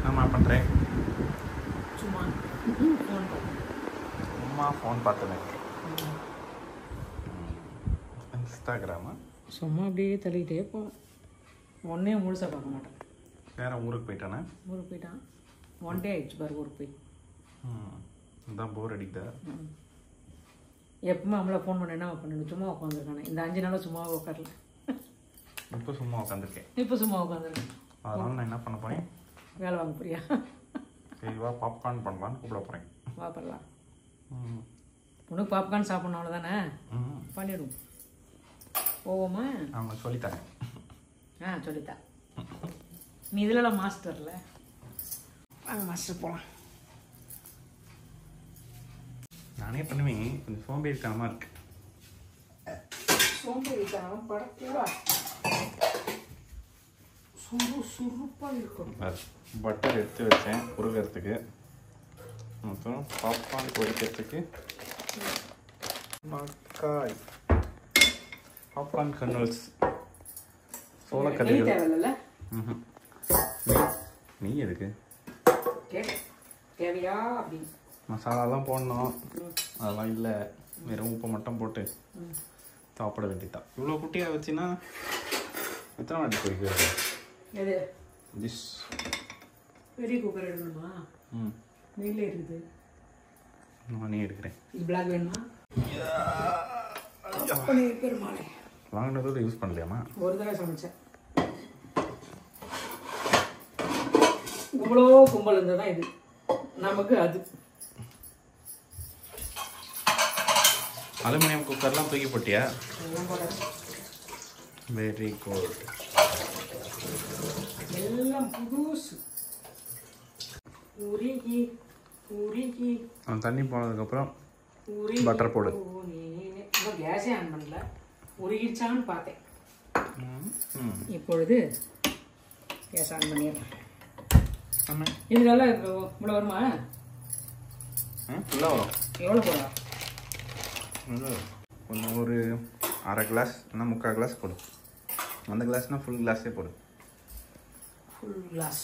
என்னம்மா பண்ணுறேன் சும்மா ஃபோன் பார்த்தேன் அம்மா ஃபோன் பார்த்தேன் இன்ஸ்டாகிராமா சும்மா அப்படியே தள்ளிக்கிட்டே போவேன் ஒன்னே முழுசாக பார்க்க மாட்டேன் வேற ஊருக்கு போயிட்டானே ஊருக்கு போயிட்டான் ஒன் டே ஆயிடுச்சு பாரு ஊருக்கு போய் ம் இதான் போர் அடிக்குதா ம். எப்பவுமே நம்மள ஃபோன் பண்ண என்ன பண்ணணும் சும்மா உட்காந்துருக்கானே இந்த அஞ்சு நாளாக சும்மாவே உட்காரல இப்போ சும்மா உட்காந்துருக்கேன் இப்போ சும்மா உட்காந்துருக்கேன் அதனால நான் என்ன பண்ண போறேன் வேலை வாங்க போறியா சரி வா பாப்கார்ன் பண்ணலான்னு கூப்பிட போகிறேன் வாப்படலாம் ம் உனக்கு பாப்கார்ன் சாப்பிடணும் அவ்வளோதானே ம் பண்ணிடும் போவோமா அவங்க சொல்லித்தரேன் ஆ சொல்லித்தா நீ இதுலலாம் மாஸ்டர்ல வாங்க மாஸ்டர் போகலாம் நானே பண்ணுவேன் கொஞ்சம் சோம்பேறித்தனமாக இருக்கு சோம்பேறித்தனம் படக்கூடா சுறு சுறுப்பாக இருக்கும் பட்டர் எடுத்து வச்சேன் உருகிறதுக்கு அப்புறம் பாப்கார்ன் பொரிக்கிறதுக்கு மக்காய் பாப்கார்ன் கர்னல்ஸ் நெய் சோளக்கல்லிகள் தேவையில்ல ம்ஹும். நெய் நெய் எதுக்கு கேட்டேன் தேவையா அப்படின்னு மசாலாலாம் போடணும் அதெல்லாம் இல்லை வெறும் உப்பை மட்டும் போட்டு சாப்பிட வேண்டியதான் இவ்வளோ குட்டியாக வச்சுன்னா எத்தனை வாட்டி பொரிக்கிறது எது திஸ் பெரிய குக்கர் எடுக்கணுமா ம் நெய்ல இருக்குது நானே எடுக்கிறேன் இது பிளாக் வேணுமா அப்பனே பெருமாளே வாங்கினதோட யூஸ் பண்ணலையாமா ஒரு தடவை சமைச்சேன் இவ்வளோ கும்பல் இருந்தால் தான் இது நமக்கு அது அலுமினியம் குக்கர்லாம் தூக்கி போட்டியா எல்லாம் போட வெரி குட் எல்லாம் புதுசு உருகி உருகி அவன் தண்ணி போனதுக்கப்புறம் உருகி Butter போடு. இன்னும் கேஸே ஆன் பண்ணல உருகிச்சான்னு பார்த்தேன் ம் இப்பொழுது கேஸ் ஆன் பண்ணிடுறேன் ஆமாம் இது நல்லா இவ்வளோ வருமா ம் ஃபுல்லாக வரும் எவ்வளோ போடா இது கொஞ்சம் ஒரு அரை கிளாஸ் இல்லைன்னா முக்கால் கிளாஸ் போடும் அந்த கிளாஸ்னால் ஃபுல் கிளாஸே போடும் ஃபுல் கிளாஸ்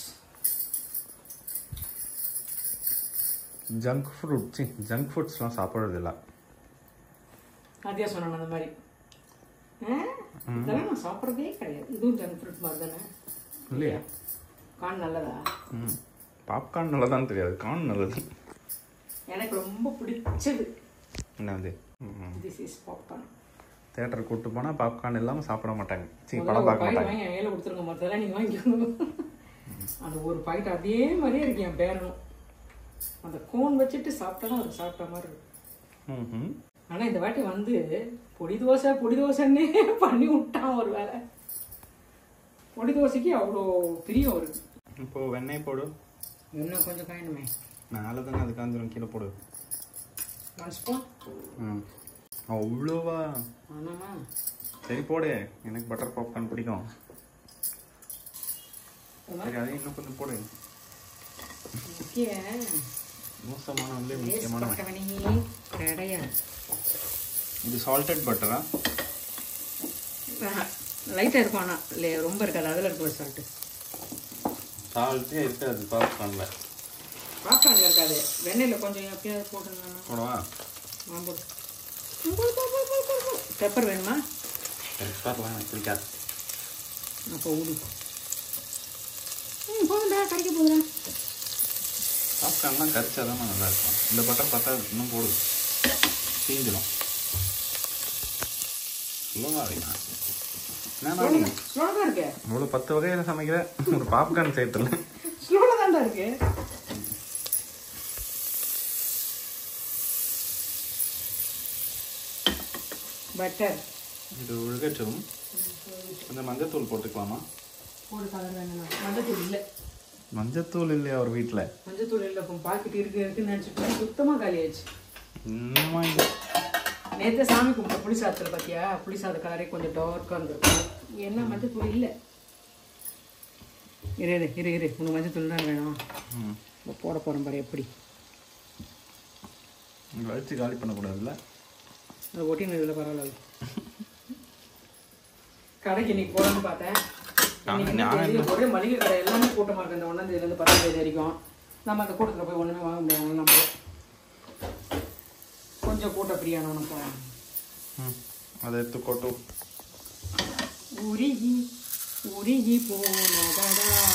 ஜங்க் ஃப்ரூட் சி ஜங்க் ஃபுட்ஸ்லாம் சாப்பிட்றது இல்லை அதே சொன்னேன் அந்த மாதிரி ஆ? இதெல்லாம் நான் சாப்பிட்றதே கிடையாது இதுவும் ஜங்க் ஃப்ரூட் மாதிரி தானே இல்லையா கான் நல்லதா ம் பாப்கார்ன் நல்லதான்னு தெரியாது கார்ன் நல்லது எனக்கு ரொம்ப பிடிச்சது என்னது ம் திஸ் இஸ் பாப்கார்ன் தேட்டருக்கு கூப்பிட்டு போனால் பாப்கார்ன் இல்லாமல் சாப்பிட மாட்டாங்க சி முதல்ல படம் ஒரு பார்க்க பாக்கெட் மாட்டாங்க வாங்கி என் கையில் கொடுத்துருங்க மற்றதெல்லாம் நீங்கள் வாங்கிக்கணும் அந்த ஒரு பாக்கெட் அதே மாதிரியே இருக்கு என் பேரனும் அந்த கோன் வச்சுட்டு சாப்பிட்டாலும் அது சாப்பிட்ட மாதிரி இருக்கு ம் ம் ஆனால் இந்த வாட்டி வந்து பொடி தோசை பொடி தோசைன்னே பண்ணி விட்டான் ஒரு வேலை பொடி தோசைக்கு அவ்வளோ பிரியம் வருது இப்போது வெண்ணெய் போடு இன்னும் கொஞ்சம் காயணுமே மேலே தானே அது காஞ்சிரும் கீழே போடு ஒன் ஸ்பூன் ம் அவ்வளோவா ஆனாமா சரி போடு எனக்கு பட்டர் பாப்கார்ன் பிடிக்கும் சரி அதை இன்னும் கொஞ்சம் போடு முக்கிய மோசமான வந்து முக்கியமான பட்டவனே கிடையாது இது சால்டட் பட்டரா லைட்டாக இருக்கும் ஆனால் இல்லை ரொம்ப இருக்காது அதில் இருக்க ஒரு சால்ட்டு சால்ட்டே இருக்காது பாப்கார்னில் பாப்கார்னில் இருக்காது வெண்ணெயில் கொஞ்சம் எப்பயாவது போட்டுருந்தாங்க போடவா போடு பெப்பர் வேணுமா பெப்பர்லாம் எனக்கு பிடிக்காது அப்போ ஊடு ம் போதும்டா கடைக்க போகுதுடா பாப்கார்ன்லாம் கரிச்சா தானே நல்லா இருக்கும் இந்த பட்டர் பார்த்தா இன்னும் போடு தீஞ்சிடும் ஸ்லோவாக வைங்க என்னடா நீ ஸ்லோவாக தான் இருக்கு இவ்வளோ பத்து வகையில் சமைக்கிற ஒரு பாப்கார்ன் சேர்த்துல ஸ்லோவில் தான்டா இருக்கு பட்டர் இது ஒழுகட்டும் கொஞ்சம் மஞ்சத்தூள் போட்டுக்கலாமா போடு கலர் வேணும் மஞ்சத்தூள் இல்லை மஞ்சத்தூள் இல்லையா ஒரு வீட்டில் மஞ்சத்தூள் இல்லை இப்போ பாக்கெட் இருக்கு இருக்குன்னு நினச்சிட்டு சுத்தமாக காலி ஆயிடுச்சு இன்னுமா இது? நேற்று சாமி கும்பிட்ட புளி சாதத்தில் பார்த்தியா புளி சாத கலரே கொஞ்சம் டார்க்காக இருந்திருக்கும் என்ன மஞ்சத்தூள் இல்லை இரு இரு இரு இரு உனக்கு மஞ்சத்தூள் தான் வேணும் ம் இப்போ போட போகிறேன் பாரு எப்படி இங்கே வச்சு காலி பண்ணக்கூடாதுல்ல அது ஒட்டினது இல்லை பரவாயில்ல கடைக்கு இன்னைக்கு போகணும்னு பார்த்தேன் நாங்க- இன்னைக்கு நாங்க என்ன தேதி? ஒரே மளிகை கடை எல்லாமே கூட்டமாக இருக்கு இந்த ஒன்றாம் தேதியிலேருந்து பத்தாம் தேதி வரைக்கும் நம்ம அந்த கூட்டத்தில் போய் ஒன்றுமே வாங்க முடியாது நம்ம கொஞ்சம் கூட்ட ஃப்ரீயானவனு போகலாம் ம் அதை எடுத்து கொட்டு உருகி உருகி போனதடா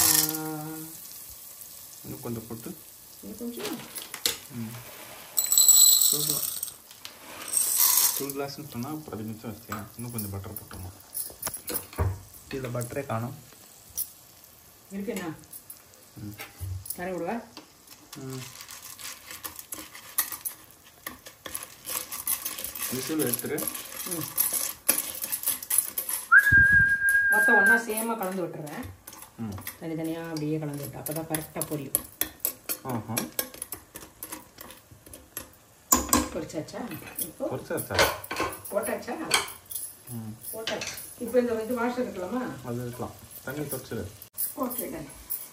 இன்னும் கொஞ்சம் போட்டு இது கொஞ்சம் ஃபுல் ஃபுல் கிளாஸ்னு சொன்னால் பத்து நிமிஷம் வச்சேன் இன்னும் கொஞ்சம் பட்டர் போட்டோமா இதில் பட்டரே காணும் இருக்குண்ணா ம் தர விடுவா ம் விசில் எடுத்துரு ம் மொத்தம் ஒன்றா சேமாக கலந்து விட்டுறேன் ம் தனித்தனியாக அப்படியே கலந்து விட்டு அப்போ தான் கரெக்டாக பொரியும் ஆஹா பொரிச்சாச்சா இப்போ பொரிச்சாச்சா போட்டாச்சா ம் போட்டாச்சு இப்போ இந்த இது வாஷ் இருக்கலாமா அது இருக்கலாம் தண்ணி தொடிச்சிரு ஓகே டன்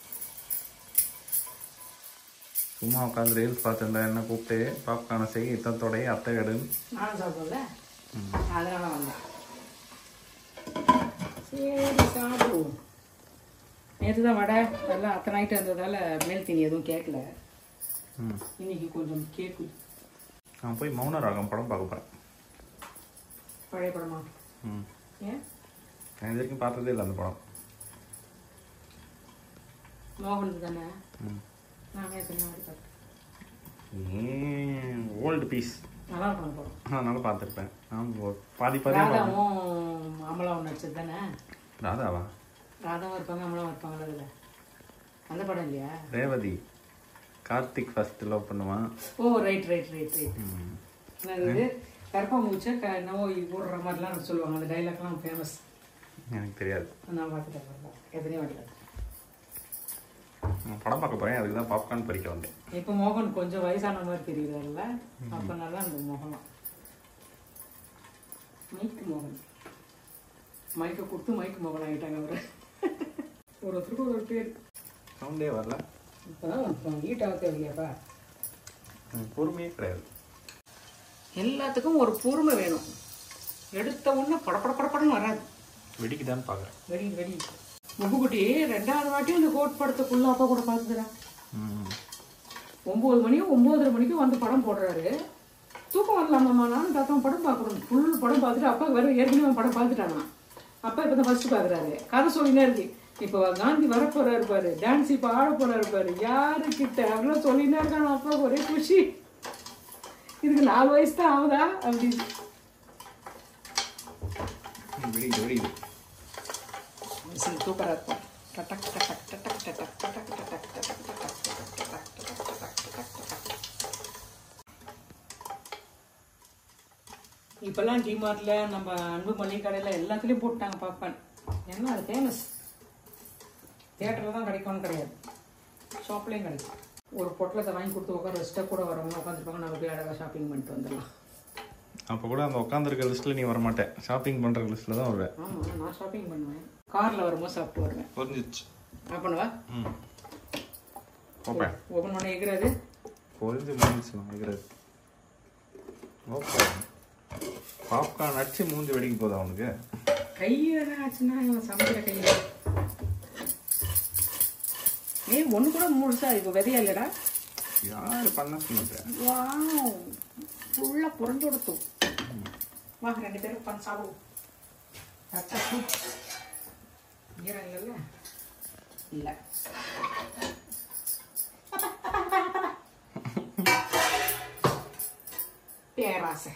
சும்மா உட்காந்து ரீல்ஸ் பார்த்துருந்தா என்ன கூப்பிட்டு பாப்கார்னை செய்ய இத்தத்தோடைய அத்தை எடுன்னு நானும் சாப்பிடும்ல ம். அதனால வந்தேன் சரி சாப்பிடுவோம் நேற்று தான் வடை எல்லாம் அத்தனை நைட்டு இருந்ததால மேல் தீனி எதுவும் கேட்கல ம் இன்னைக்கு கொஞ்சம் கேக்கு நான் போய் மௌன ராகம் படம் பார்க்க போகிறேன் பழைய படமா ம் ஏன் நான் இது வரைக்கும் பார்த்ததே இல்லை அந்த படம் மோகன் தானே ம் நானே எத்தனை நாள் பார்த்தேன் ஏன் ஓல்டு பீஸ் நல்லா இருக்கும் அந்த படம் அதனால பார்த்துருப்பேன் நான் ஒரு பாதி பாதி பார்த்தேன். ராதாவும் அமலாவும் நடிச்சது தானே ராதாவா ராதாவும் இருப்பாங்க அமலாவும் இருப்பாங்களா அதில் அந்த படம் இல்லையா ரேவதி கார்த்திக் ஃபர்ஸ்ட் லவ் பண்ணுவான் oh right right right right ம். என்னது கருப்பா மூச்சை க நோய் போடுற மாதிரிலாம் சொல்லுவாங்க அந்த டைலாக்லாம் ஃபேமஸ் எனக்கு தெரியாது நான் பார்த்துட்டேன் பாருங்க. எத்தனையோ வாட்டி நான் படம் பார்க்க போகிறேன் அதுக்கு தான் பாப்கார்ன் பறிக்க வந்தேன் இப்போ மோகன் கொஞ்சம் வயசான மாதிரி தெரியுதுல்ல அப்போ நல்லா அந்த முகம் மைக்கு மோகன் மைக்கை கொடுத்து மைக்கு மோகன் ஆகிட்டாங்க அவர் ஒரு ஒருத்தருக்கு ஒரு ஒரு பேர் சவுண்டே வரல இப்போதான் ஈட்டாக தேவையாப்பா எனக்கு பொறுமையே கிடையாது எல்லாத்துக்கும் ஒரு பொறுமை வேணும் எடுத்த உடனே பட பட படப்படன்னு வராது வெடிக்குதான்னு பார்க்குறேன் வெடி வெடி முகுக்குட்டி ரெண்டாவது வாட்டியும் இந்த கோட் படத்துக்குள்ள அப்பா கூட பார்த்துக்கிறேன் ம் ஒம்பது மணியும் ஒம்போதரை மணிக்கும் வந்து படம் போடுறாரு தூக்கம் வரலாமாம்மா நானும் தாத்தா படம் பார்க்கணும் ஃபுல் படம் பார்த்துட்டு அப்பா வேற ஏற்கனவே அவன் படம் பார்த்துட்டானா அப்பா இப்போ தான் ஃபர்ஸ்ட் பார்க்குறாரு கதை சொல்லினே இருக்கு இப்போ காந்தி வர போறாரு பாரு டான்ஸ் இப்போ ஆட போறாரு பாரு யாரு கிட்ட அப்படிலாம் சொல்லினே இருக்கான அப்பா ஒரே குஷி இதுக்கு நாலு வயசு தான் ஆகுதா அப்படின்னு வெடிக்குது வெடிக்குது சூப்பராக இருக்கும் டட்டக் டட்டக் டட்டக் டட்டக் டட்டக் டட்டக் டட்டக் டட்டக் டட்டக் டட்டக் டட்டக் டட்டக் இப்போல்லாம் டிமார்ட்டில் நம்ம அன்பு மளிகை கடையில் எல்லாத்துலேயும் போட்டாங்க பாப்கார்ன் ஏன்னா அது ஃபேமஸ் தியேட்டரில் தான் கிடைக்கும்னு கிடையாது ஷாப்லேயும் கிடைக்கும் ஒரு பொட்டலத்தை வாங்கி கொடுத்து உட்கார வச்சுட்டா கூட வரவங்க உட்காந்துருப்பாங்க நம்ம போய் அழகாக ஷாப்பிங் பண்ணிட்டு வந்துடலாம் அப்போ கூட அந்த உட்காந்துருக்க லிஸ்ட்டில் நீ வரமாட்டேன் ஷாப்பிங் பண்ணுற லிஸ்ட்டில் தான் வருவேன் ஆமாம் நான் ஷாப்பிங் பண்ணுவேன் காரில் வரும்போது சாப்பிட்டு வருவேன் புரிஞ்சிச்சு அப்பனவா ம் ஓப்பேன் ஓப்பன் பண்ண எகிறது பொரிஞ்சு முடிஞ்சிச்சு நினைக்கிறது ஓப்பே பாப்கார்ன் அடிச்சு மூஞ்சி வெடிக்க போதா அவனுக்கு கையில் ஆச்சுன்னா இவன் சமைக்கிற கையில் ஏய் ஒன்று கூட முழுசா இப்போ விதையா இல்லைடா யார் பண்ண சொன்னது வாவ் ஃபுல்லாக புரண்டு கொடுத்தோம் வா ரெண்டு பேரும் பண்ண சாப்பிடுவோம் கரெக்டாக சூப் ஈரம் இல்லைல்ல இல்லை பேராசை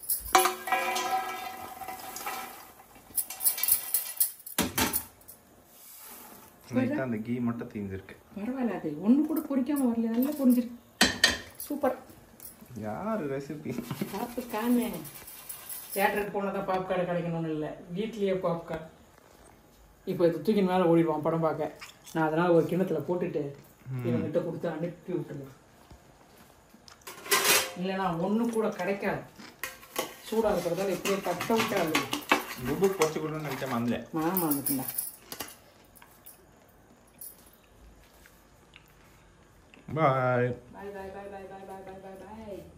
லைட்டாக அந்த கீ மட்டும் தீஞ்சிருக்கு பரவாயில்ல அது ஒன்று கூட பொரிக்காம வரல நல்லா பொரிஞ்சிருக்கு சூப்பர் யார் ரெசிபி பார்த்து காணே தேட்டருக்கு போனதான் பாப்கார்ன் கிடைக்கணும்னு இல்லை வீட்லேயே பாப்கார்ன் இப்போ இது தூக்கி மேலே ஓடிடுவான் படம் பார்க்க நான் அதனால் ஒரு கிண்ணத்துல போட்டுட்டு இவங்கிட்ட கொடுத்து அனுப்பி விட்டுருவேன் இல்லைன்னா ஒன்று கூட கிடைக்காது சூடாக இருக்கிறதால இப்படியே கட்ட விட்டாது புக்கு பொறிச்சு கொடுன்னு நினச்சேன் மறந்தேன் மாமா அனுப்புண்டா பாய் பாய் பாய் பாய் பாய் பாய் பாய் பாய் பாய் பாய்